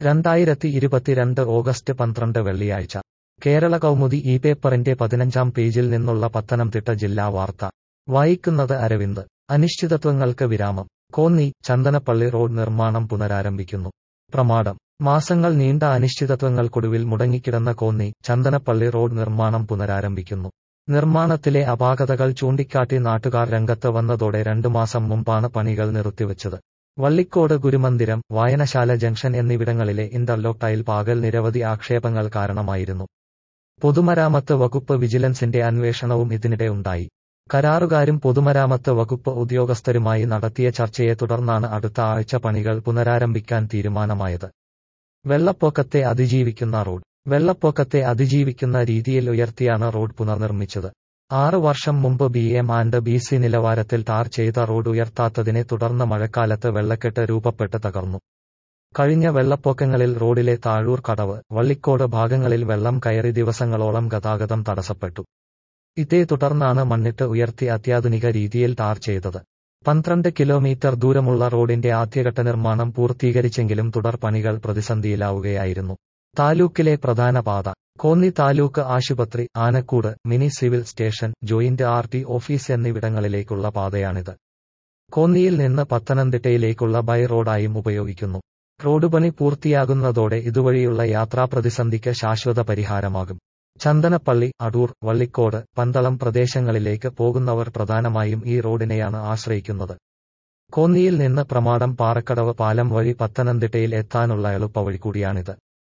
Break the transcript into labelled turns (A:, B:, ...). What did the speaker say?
A: രണ്ടായിരത്തി ഇരുപത്തിരണ്ട് ഓഗസ്റ്റ് പന്ത്രണ്ട് വെള്ളിയാഴ്ച കേരള കൗമുദി ഈ പേപ്പറിന്റെ പതിനഞ്ചാം പേജിൽ നിന്നുള്ള പത്തനംതിട്ട ജില്ലാ വാർത്ത വായിക്കുന്നത് അരവിന്ദ് അനിശ്ചിതത്വങ്ങൾക്ക് വിരാമം കോന്നി ചന്ദനപ്പള്ളി റോഡ് നിർമ്മാണം പുനരാരംഭിക്കുന്നു പ്രമാടം മാസങ്ങൾ നീണ്ട അനിശ്ചിതത്വങ്ങൾക്കൊടുവിൽ മുടങ്ങിക്കിടന്ന കോന്നി ചന്ദനപ്പള്ളി റോഡ് നിർമ്മാണം പുനരാരംഭിക്കുന്നു നിർമ്മാണത്തിലെ അപാകതകൾ ചൂണ്ടിക്കാട്ടി നാട്ടുകാർ രംഗത്ത് വന്നതോടെ രണ്ടു മാസം മുമ്പാണ് പണികൾ നിർത്തിവച്ചത് വള്ളിക്കോട് ഗുരുമന്ദിരം വായനശാല ജംഗ്ഷൻ എന്നിവിടങ്ങളിലെ ഇന്റർലോക്ക് ടൈൽ പാകൽ നിരവധി ആക്ഷേപങ്ങൾ കാരണമായിരുന്നു പൊതുമരാമത്ത് വകുപ്പ് വിജിലൻസിന്റെ അന്വേഷണവും ഇതിനിടെ ഉണ്ടായി കരാറുകാരും പൊതുമരാമത്ത് വകുപ്പ് ഉദ്യോഗസ്ഥരുമായി നടത്തിയ ചർച്ചയെ തുടർന്നാണ് അടുത്ത ആഴ്ച പണികൾ പുനരാരംഭിക്കാൻ തീരുമാനമായത് വെള്ളപ്പൊക്കത്തെ അതിജീവിക്കുന്ന റോഡ് വെള്ളപ്പൊക്കത്തെ അതിജീവിക്കുന്ന രീതിയിൽ ഉയർത്തിയാണ് റോഡ് പുനർനിർമ്മിച്ചത് ആറ് വർഷം മുമ്പ് B M and B C നിലവാരത്തിൽ ടാർ ചെയ്ത റോഡ് ഉയർത്താത്തതിനെ തുടർന്ന് മഴക്കാലത്ത് വെള്ളക്കെട്ട് രൂപപ്പെട്ട് തകർന്നു കഴിഞ്ഞ വെള്ളപ്പൊക്കങ്ങളിൽ റോഡിലെ താഴൂർ കടവ് വള്ളിക്കോട് ഭാഗങ്ങളിൽ വെള്ളം കയറി ദിവസങ്ങളോളം ഗതാഗതം തടസ്സപ്പെട്ടു ഇതേ തുടർന്നാണ് മണ്ണിട്ട് ഉയർത്തി അത്യാധുനിക രീതിയിൽ ടാർ ചെയ്തത് പന്ത്രണ്ട് കിലോമീറ്റർ ദൂരമുള്ള റോഡിന്റെ ആദ്യഘട്ട നിർമ്മാണം പൂർത്തീകരിച്ചെങ്കിലും തുടർ പണികൾ പ്രതിസന്ധിയിലാവുകയായിരുന്നു താലൂക്കിലെ പ്രധാന പാത കോന്നി താലൂക്ക് ആശുപത്രി ആനക്കൂട് mini civil station joint R T office എന്നിവിടങ്ങളിലേക്കുള്ള പാതയാണിത് കോന്നിയിൽ നിന്ന് പത്തനംതിട്ടയിലേക്കുള്ള ബൈ റോഡായും ഉപയോഗിക്കുന്നു റോഡ് പണി പൂർത്തിയാകുന്നതോടെ ഇതുവഴിയുള്ള യാത്രാ പ്രതിസന്ധിക്ക് ശാശ്വത പരിഹാരമാകും ചന്ദനപ്പള്ളി അടൂർ വള്ളിക്കോട് പന്തളം പ്രദേശങ്ങളിലേക്ക് പോകുന്നവർ പ്രധാനമായും ഈ റോഡിനെയാണ് ആശ്രയിക്കുന്നത് കോന്നിയിൽ നിന്ന് പ്രമാടം പാറക്കടവ് പാലം വഴി പത്തനംതിട്ടയിൽ എത്താനുള്ള എളുപ്പവഴി കൂടിയാണിത്